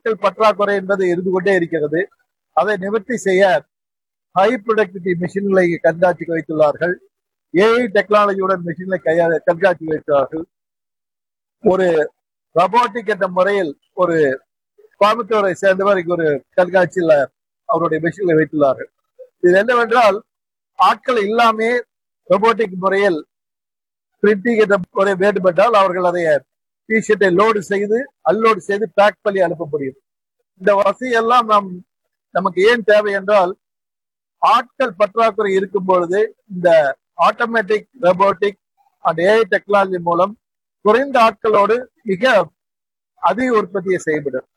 ஆட்கள் பற்றாக்குறை என்பது இருந்து கொண்டே இருக்கிறது அதை நிவர்த்தி செய்ய ஹை ப்ரொடக்டிவிட்டி மிஷின்களை கண்காட்சிக்கு வைத்துள்ளார்கள் ஏஐ டெக்னாலஜியுடன் மிஷின்களை கையா கண்காட்சி வைத்தார்கள் ஒரு ரொபோட்டிக் என்ற முறையில் ஒரு கோயம்புத்தூரை சேர்ந்தவர் இங்கு ஒரு கண்காட்சியில் அவருடைய மிஷின்களை வைத்துள்ளார்கள் இது என்னவென்றால் ஆட்கள் இல்லாமே ரொபோட்டிக் முறையில் பிரிண்டிங் என்ற முறை வேண்டுமென்றால் அவர்கள் அதை டிஷர்ட்டை லோடு செய்து அன்லோடு செய்து பேக் பண்ணி அனுப்ப முடியும் இந்த வசதி எல்லாம் நம் நமக்கு ஏன் தேவை என்றால் ஆட்கள் பற்றாக்குறை இருக்கும் பொழுது இந்த automatic robotic and AI technology மூலம் குறைந்த ஆட்களோடு மிக அதிக உற்பத்தியை செய்யப்படும்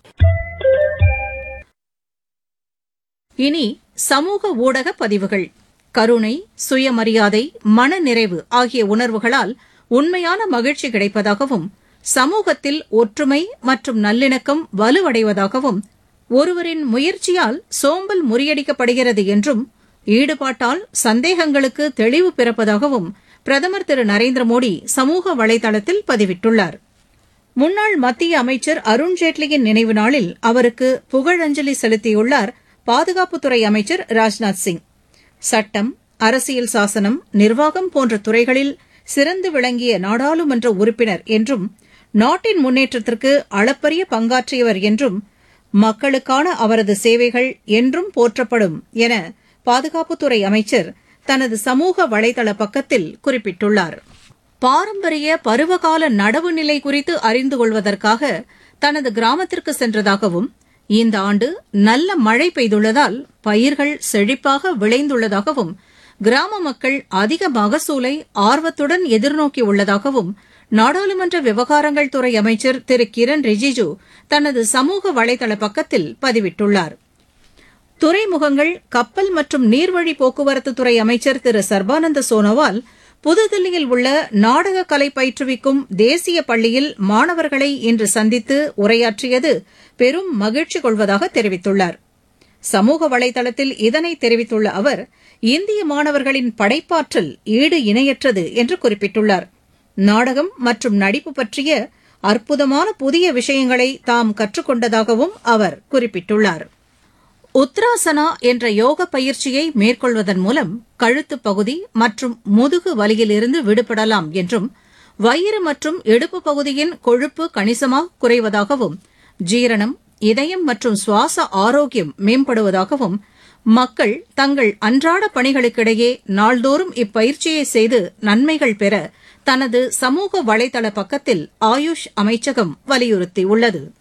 இனி சமூக ஊடக பதிவுகள் கருணை சுயமரியாதை மனநிறைவு ஆகிய உணர்வுகளால் உண்மையான மகிழ்ச்சி கிடைப்பதாகவும் சமூகத்தில் ஒற்றுமை மற்றும் நல்லிணக்கம் வலுவடைவதாகவும் ஒருவரின் முயற்சியால் சோம்பல் முறியடிக்கப்படுகிறது என்றும் ஈடுபாட்டால் சந்தேகங்களுக்கு தெளிவு பிறப்பதாகவும் பிரதமர் திரு நரேந்திர மோடி சமூக வலைதளத்தில் பதிவிட்டுள்ளார் முன்னாள் மத்திய அமைச்சர் அருண்ஜேட்லியின் நினைவு நாளில் அவருக்கு புகழஞ்சலி செலுத்தியுள்ளார் பாதுகாப்புத்துறை அமைச்சர் ராஜ்நாத் சிங் சட்டம் அரசியல் சாசனம் நிர்வாகம் போன்ற துறைகளில் சிறந்து விளங்கிய நாடாளுமன்ற உறுப்பினர் என்றும் நாட்டின் முன்னேற்றத்திற்கு அளப்பரிய பங்காற்றியவர் என்றும் மக்களுக்கான அவரது சேவைகள் என்றும் போற்றப்படும் என பாதுகாப்புத்துறை அமைச்சர் தனது சமூக வலைதள பக்கத்தில் குறிப்பிட்டுள்ளார் பாரம்பரிய பருவகால நடவு நிலை குறித்து அறிந்து கொள்வதற்காக தனது கிராமத்திற்கு சென்றதாகவும் இந்த ஆண்டு நல்ல மழை பெய்துள்ளதால் பயிர்கள் செழிப்பாக விளைந்துள்ளதாகவும் கிராம மக்கள் அதிக மகசூலை ஆர்வத்துடன் எதிர்நோக்கியுள்ளதாகவும் நாடாளுமன்ற விவகாரங்கள் துறை அமைச்சர் திரு கிரண் ரிஜிஜு தனது சமூக வலைதள பக்கத்தில் பதிவிட்டுள்ளார் துறைமுகங்கள் கப்பல் மற்றும் நீர்வழி போக்குவரத்து துறை அமைச்சர் திரு சர்பானந்த சோனோவால் புதுதில்லியில் உள்ள நாடக கலை பயிற்றுவிக்கும் தேசிய பள்ளியில் மாணவர்களை இன்று சந்தித்து உரையாற்றியது பெரும் மகிழ்ச்சி கொள்வதாக தெரிவித்துள்ளார் சமூக வலைதளத்தில் இதனை தெரிவித்துள்ள அவர் இந்திய மாணவர்களின் படைப்பாற்றல் ஈடு இணையற்றது என்று குறிப்பிட்டுள்ளார் நாடகம் மற்றும் நடிப்பு பற்றிய அற்புதமான புதிய விஷயங்களை தாம் கற்றுக்கொண்டதாகவும் அவர் குறிப்பிட்டுள்ளார் உத்ராசனா என்ற யோக பயிற்சியை மேற்கொள்வதன் மூலம் கழுத்துப் பகுதி மற்றும் முதுகு வலியிலிருந்து விடுபடலாம் என்றும் வயிறு மற்றும் இடுப்பு பகுதியின் கொழுப்பு கணிசமாக குறைவதாகவும் ஜீரணம் இதயம் மற்றும் சுவாச ஆரோக்கியம் மேம்படுவதாகவும் மக்கள் தங்கள் அன்றாட பணிகளுக்கிடையே நாள்தோறும் இப்பயிற்சியை செய்து நன்மைகள் பெற தனது சமூக வலைதள பக்கத்தில் ஆயுஷ் அமைச்சகம் வலியுறுத்தியுள்ளது